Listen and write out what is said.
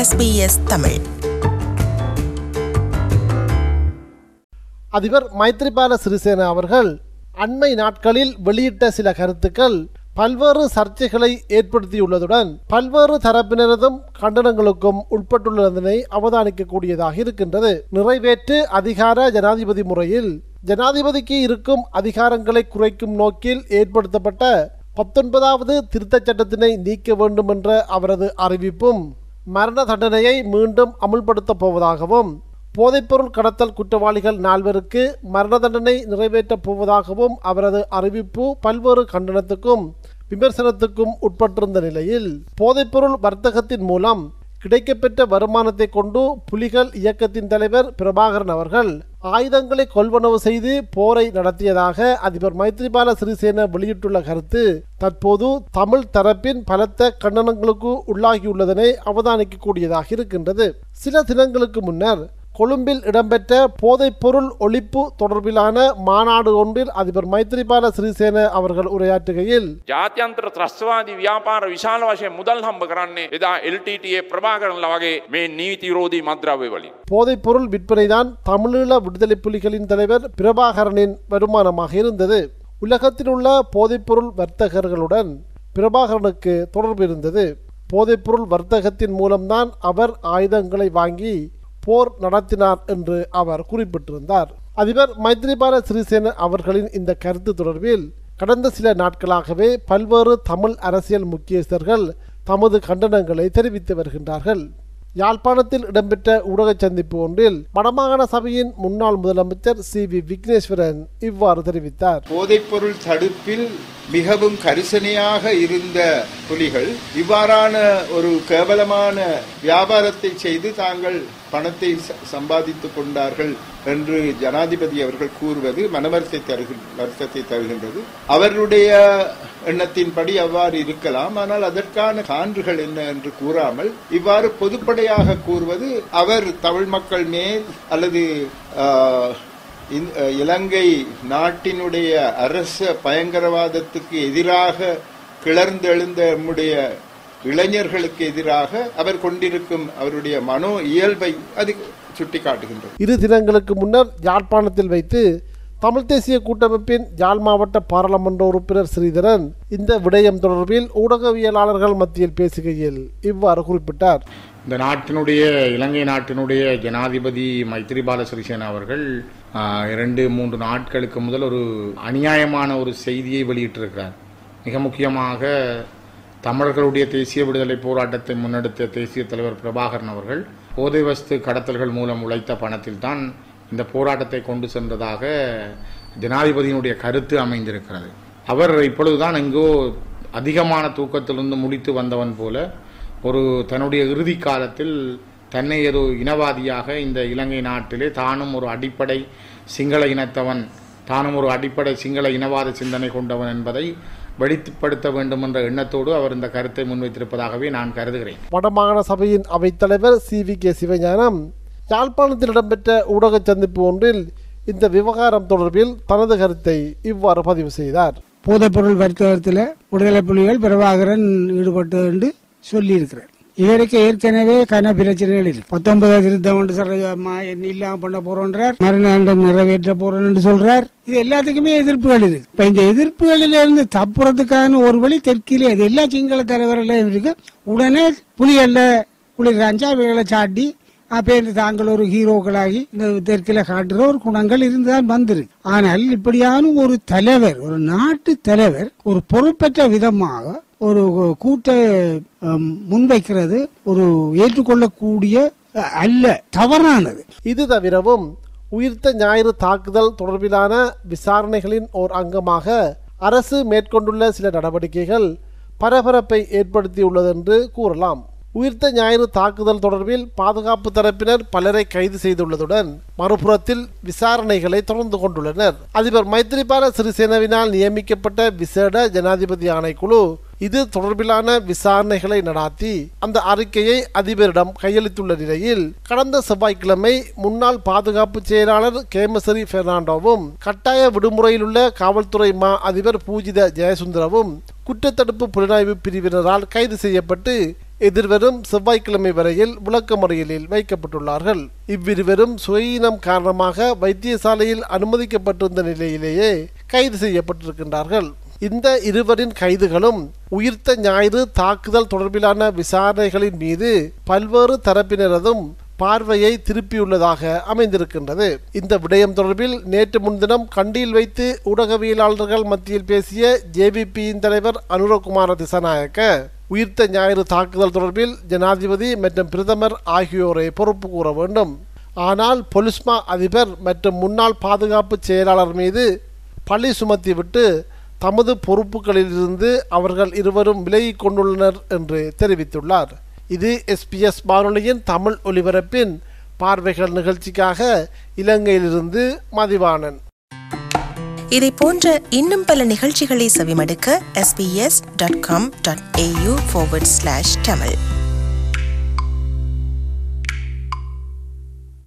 SBS Tamil அதிபர் மைத்ரிபால சிறிசேன அவர்கள் அண்மை நாட்களில் வெளியிட்ட சில கருத்துக்கள் பல்வேறு சர்ச்சைகளை ஏற்படுத்தியுள்ளதுடன் பல்வேறு தரப்பினரதும் கண்டனங்களுக்கும் உட்பட்டுள்ளதனை அவதானிக்கக்கூடியதாக இருக்கின்றது நிறைவேற்று அதிகார ஜனாதிபதி முறையில் ஜனாதிபதிக்கு இருக்கும் அதிகாரங்களை குறைக்கும் நோக்கில் ஏற்படுத்தப்பட்ட பத்தொன்பதாவது திருத்தச் சட்டத்தினை நீக்க வேண்டும் என்ற அவரது அறிவிப்பும் மரண தண்டனையை மீண்டும் அமுல்படுத்தப் போவதாகவும் போதைப்பொருள் கடத்தல் குற்றவாளிகள் நால்வருக்கு மரண தண்டனை நிறைவேற்றப் போவதாகவும் அவரது அறிவிப்பு பல்வேறு கண்டனத்துக்கும் விமர்சனத்துக்கும் உட்பட்டிருந்த நிலையில் போதைப்பொருள் வர்த்தகத்தின் மூலம் கிடைக்கப்பெற்ற வருமானத்தை கொண்டு புலிகள் இயக்கத்தின் தலைவர் பிரபாகரன் அவர்கள் ஆயுதங்களை கொள்வனவு செய்து போரை நடத்தியதாக அதிபர் மைத்ரிபால சிறிசேன வெளியிட்டுள்ள கருத்து தற்போது தமிழ் தரப்பின் பலத்த கண்டனங்களுக்கு உள்ளாகியுள்ளதனை அவதானிக்கக்கூடியதாக இருக்கின்றது சில தினங்களுக்கு முன்னர் கொழும்பில் இடம்பெற்ற போதைப்பொருள் ஒழிப்பு தொடர்பிலான மாநாடு ஒன்றில் அதிபர் மைத்ரிபால சிறிசேன அவர்கள் உரையாற்றுகையில் ජාත්‍යන්තර ත්‍රස්වාදී ව්‍යාපාර විශාල වශයෙන් මුදල් හම්බ කරන්නේ එදා LTTA ප්‍රභාකරන්ල වගේ මේ නීතිරෝධී මද්‍රව්‍ය වලින්. போதைப்பொருள் விற்பனைதான் தமிழீழ விடுதலை புலிகளின் தலைவர் பிரபாகரனின் வருமானமாக இருந்தது உலகத்தில் உள்ள போதைப்பொருள் வர்த்தகர்களுடன் பிரபாகரனுக்கு தொடர்பு இருந்தது போதைப்பொருள் வர்த்தகத்தின் மூலம்தான் அவர் ஆயுதங்களை வாங்கி போர் நடத்தினார் என்று அவர் குறிப்பிட்டிருந்தார் அதிபர் மைத்ரிபால சிறிசேன அவர்களின் இந்த கருத்து தொடர்பில் கடந்த சில நாட்களாகவே பல்வேறு தமிழ் அரசியல் முக்கியஸ்தர்கள் தமது கண்டனங்களை தெரிவித்து வருகின்றார்கள் யாழ்ப்பாணத்தில் இடம்பெற்ற ஊடக சந்திப்பு ஒன்றில் வடமாகாண சபையின் முன்னாள் முதலமைச்சர் சி வி விக்னேஸ்வரன் இவ்வாறு தெரிவித்தார் போதைப்பொருள் தடுப்பில் மிகவும் கரிசனையாக இருந்த புலிகள் இவ்வாறான ஒரு கேவலமான வியாபாரத்தை செய்து தாங்கள் பணத்தை ச- சம்பாதித்துக் கொண்டார்கள் என்று ஜனாதிபதி அவர்கள் கூறுவது மனவருத்தை தருகின்ற வருத்தத்தை தருகின்றது அவர்களுடைய எண்ணத்தின்படி அவ்வாறு இருக்கலாம் ஆனால் அதற்கான சான்றுகள் என்ன என்று கூறாமல் இவ்வாறு பொதுப்படையாக கூறுவது அவர் தமிழ் மக்கள் மேல் அல்லது ஆஹ், இந்த- அஹ், இலங்கை நாட்டினுடைய அரச பயங்கரவாதத்துக்கு எதிராக கிளர்ந்தெழுந்த நம்முடைய இளைஞர்களுக்கு எதிராக அவர் கொண்டிருக்கும் அவருடைய மனோ இயல்பை அது சுட்டிக்காட்டுகின்றது இரு தினங்களுக்கு முன்னர் யாழ்ப்பாணத்தில் வைத்து தமிழ் தேசிய கூட்டமைப்பின் யாழ் மாவட்ட பாராளுமன்ற உறுப்பினர் ஸ்ரீதரன் இந்த விடயம் தொடர்பில் ஊடகவியலாளர்கள் மத்தியில் பேசுகையில் இவ்வாறு குறிப்பிட்டார் இந்த நாட்டினுடைய இலங்கை நாட்டினுடைய ஜனாதிபதி மைத்ரிபால சிறிசேன அவர்கள் ஆ, இரண்டு மூன்று நாட்களுக்கு முதல் ஒரு அநியாயமான ஒரு செய்தியை வெளியிட்டிருக்கிறார் மிக முக்கியமாக தமிழர்களுடைய தேசிய விடுதலை போராட்டத்தை முன்னெடுத்த தேசிய தலைவர் பிரபாகரன் அவர்கள் போதை வஸ்து கடத்தல்கள் மூலம் உழைத்த பணத்தில் தான் இந்த போராட்டத்தை கொண்டு சென்றதாக ஜனாதிபதியினுடைய கருத்து அமைந்திருக்கிறது அவர் இப்பொழுதுதான் எங்கோ அதிகமான தூக்கத்திலிருந்து முடித்து வந்தவன் போல ஒரு தன்னுடைய இறுதி காலத்தில் தன்னை ஒரு இனவாதியாக இந்த இலங்கை நாட்டிலே தானும் ஒரு அடிப்படை சிங்கள இனத்தவன் தானும் ஒரு அடிப்படை சிங்கள இனவாத சிந்தனை கொண்டவன் என்பதை வெளிப்படுத்த வேண்டும் என்ற எண்ணத்தோடு அவர் இந்த கருத்தை முன்வைத்திருப்பதாகவே நான் கருதுகிறேன் வடமாகாண சபையின் அவைத்தலைவர் சி வி கே சிவஞானம் யாழ்ப்பாணத்தில் இடம்பெற்ற ஊடக சந்திப்பு ஒன்றில் இந்த விவகாரம் தொடர்பில் தனது கருத்தை இவ்வாறு பதிவு செய்தார் போதைப்பொருள் வர்த்தகத்தில் விடுதலை புலிகள் பிரபாகரன் ஈடுபட்டு என்று சொல்லியிருக்கிறார் இவருக்கு ஏற்கனவே கன பிரச்சனைகள் இருக்கு பத்தொன்பதாம் திருத்தம் என்று சொல்றமா என்ன இல்லாம பண்ண போறோன்றார் மறுநாண்டம் நிறைவேற்ற போறோம் என்று சொல்றார் இது எல்லாத்துக்குமே எதிர்ப்புகள் இருக்கு இப்ப இந்த எதிர்ப்புகளில இருந்து தப்புறதுக்கான ஒரு வழி தெற்கிலே அது எல்லா சிங்கள தலைவர்களையும் இருக்கு உடனே புலிகள்ல குளிர்காஞ்சா அவைகளை சாட்டி அப்பேருந்து தாங்கள் ஒரு ஹீரோக்களாகி இந்த தெற்கில காட்டுற ஒரு குணங்கள் இருந்துதான் வந்திருக்கு ஆனால் இப்படியான ஒரு தலைவர் ஒரு நாட்டு தலைவர் ஒரு பொறுப்பற்ற விதமாக ஒரு கூட்ட அம், முன்வைக்கிறது ஒரு ஏற்றுக்கொள்ளக்கூடிய அஹ், அல்ல தவறானது இது தவிரவும் உயிர்த்த ஞாயிறு தாக்குதல் தொடர்பிலான விசாரணைகளின் ஓர் அங்கமாக அரசு மேற்கொண்டுள்ள சில நடவடிக்கைகள் பரபரப்பை ஏற்படுத்தியுள்ளதென்று கூறலாம் உயிர்த்த ஞாயிறு தாக்குதல் தொடர்பில் பாதுகாப்பு தரப்பினர் பலரை கைது செய்துள்ளதுடன் மறுபுறத்தில் விசாரணைகளை தொடர்ந்து கொண்டுள்ளனர் அதிபர் மைத்ரிபால சிறிசேனவினால் நியமிக்கப்பட்ட விசேட ஜனாதிபதி ஆணைக்குழு இது தொடர்பிலான விசாரணைகளை நடாத்தி அந்த அறிக்கையை அதிபரிடம் கையளித்துள்ள நிலையில் கடந்த செவ்வாய்க்கிழமை முன்னாள் பாதுகாப்பு செயலாளர் கேமசரி பெர்னாண்டோவும் கட்டாய விடுமுறையில் உள்ள காவல்துறை மா அதிபர் பூஜித ஜெயசுந்தரவும் குற்றத்தடுப்பு புலனாய்வு பிரிவினரால் கைது செய்யப்பட்டு எதிர்வரும் செவ்வாய்க்கிழமை வரையில் விளக்கமறியலில் வைக்கப்பட்டுள்ளார்கள் இவ்விருவரும் சுயீனம் காரணமாக வைத்தியசாலையில் அனுமதிக்கப்பட்டிருந்த நிலையிலேயே கைது செய்யப்பட்டிருக்கின்றார்கள் இந்த இருவரின் கைதுகளும் உயிர்த்த ஞாயிறு தாக்குதல் தொடர்பிலான விசாரணைகளின் மீது பல்வேறு தரப்பினரதும் பார்வையை திருப்பியுள்ளதாக அமைந்திருக்கின்றது இந்த விடயம் தொடர்பில் நேற்று முன்தினம் கண்டியில் வைத்து ஊடகவியலாளர்கள் மத்தியில் பேசிய ஜேவிபியின் தலைவர் அனுரகுமார திசாநாயக்க உயிர்த்த ஞாயிறு தாக்குதல் தொடர்பில் ஜனாதிபதி மற்றும் பிரதமர் ஆகியோரை பொறுப்பு கூற வேண்டும் ஆனால் பொலிஸ்மா அதிபர் மற்றும் முன்னாள் பாதுகாப்பு செயலாளர் மீது பழி சுமத்திவிட்டு தமது பொறுப்புகளிலிருந்து அவர்கள் இருவரும் விலகிக் கொண்டுள்ளனர் என்று தெரிவித்துள்ளார் இது எஸ்பிஎஸ் வானொலியின் தமிழ் ஒலிபரப்பின் பார்வைகள் நிகழ்ச்சிக்காக இலங்கையிலிருந்து மதிவாணன் இதை போன்ற இன்னும் பல நிகழ்ச்சிகளை செவிமடுக்க sbs.com.au forward slash tamil